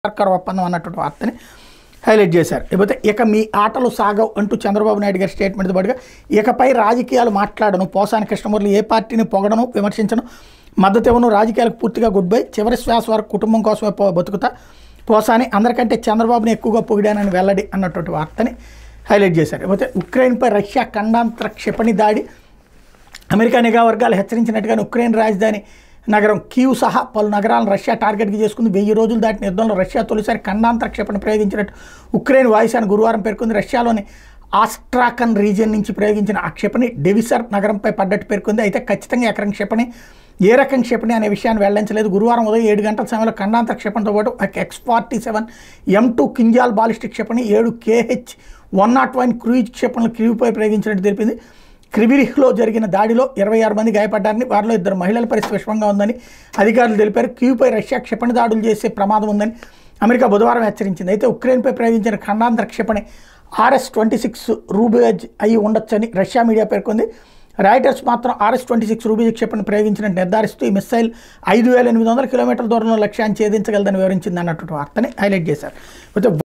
సర్కార్ ఒప్పందం అన్నటువంటి వార్తని హైలైట్ చేశారు లేకపోతే ఇక మీ ఆటలు సాగవు అంటూ చంద్రబాబు నాయుడు గారి స్టేట్మెంట్ పాటుగా ఇకపై రాజకీయాలు మాట్లాడను పోసాని కృష్ణమూర్తి ఏ పార్టీని పొగడను విమర్శించను మద్దతు ఇవ్వను రాజకీయాలకు పూర్తిగా గుడ్ బై చివరి శ్వాస వరకు కుటుంబం కోసమే పో- బతుకుతా పోసాని అందరికంటే చంద్రబాబుని ఎక్కువగా పొగిడానని వెల్లడి అన్నటువంటి వార్తని హైలైట్ చేశారు లేకపోతే ఉక్రెయిన్పై రష్యా ఖండాంతర క్షిపణి దాడి అమెరికా నిఘా వర్గాలు హెచ్చరించినట్టుగానే ఉక్రెయిన్ రాజధాని నగరం కీవ్ సహా పలు నగరాలను రష్యా టార్గెట్గా చేసుకుంది వెయ్యి రోజులు దాటిన యుద్ధంలో రష్యా తొలిసారి ఖండాంతర క్షిపణి ప్రయోగించినట్టు ఉక్రెయిన్ వాయుసేన గురువారం పేర్కొంది రష్యాలోని ఆస్ట్రాకన్ రీజియన్ నుంచి ప్రయోగించిన ఆ క్షిపణి డెవిసర్ నగరంపై పడ్డట్టు పేర్కొంది అయితే ఖచ్చితంగా ఎకరం క్షిపణి ఏ రకం క్షిపణి అనే విషయాన్ని వెల్లడించలేదు గురువారం ఉదయం ఏడు గంటల సమయంలో ఖండాంతర క్షిపణితో పాటు ఒక X forty seven M two Kinzhal ballistic క్షిపణి ఏడు KH one naught one cruise క్షిపణులు క్రీవ్పై ప్రయోగించినట్టు తెలిపింది క్రివిరిహ్లో జరిగిన దాడిలో ఇరవై ఆరు మంది గాయపడ్డారని వారిలో ఇద్దరు మహిళల పరిస్థితి విషమంగా ఉందని అధికారులు తెలిపారు క్యూపై రష్యా క్షిపణి దాడులు చేసే ప్రమాదం ఉందని అమెరికా బుధవారం హెచ్చరించింది అయితే ఉక్రెయిన్పై ప్రయోగించిన ఖండాంతర క్షిపణి ఆర్ఎస్ ట్వంటీ సిక్స్ రూబేజ్ అయి ఉండొచ్చని రష్యా మీడియా పేర్కొంది రాయిటర్స్ మాత్రం ఆర్ఎస్ ట్వంటీ సిక్స్ రూబేజ్ క్షిపణి ప్రయోగించినట్టు నిర్ధారిస్తూ ఈ మిస్సైల్ ఐదు వేల ఎనిమిది వందల కిలోమీటర్ల దూరంలో లక్ష్యాన్ని ఛేదించగలదని వివరించింది అన్నటువంటి వార్తని హైలైట్ చేశారు అయితే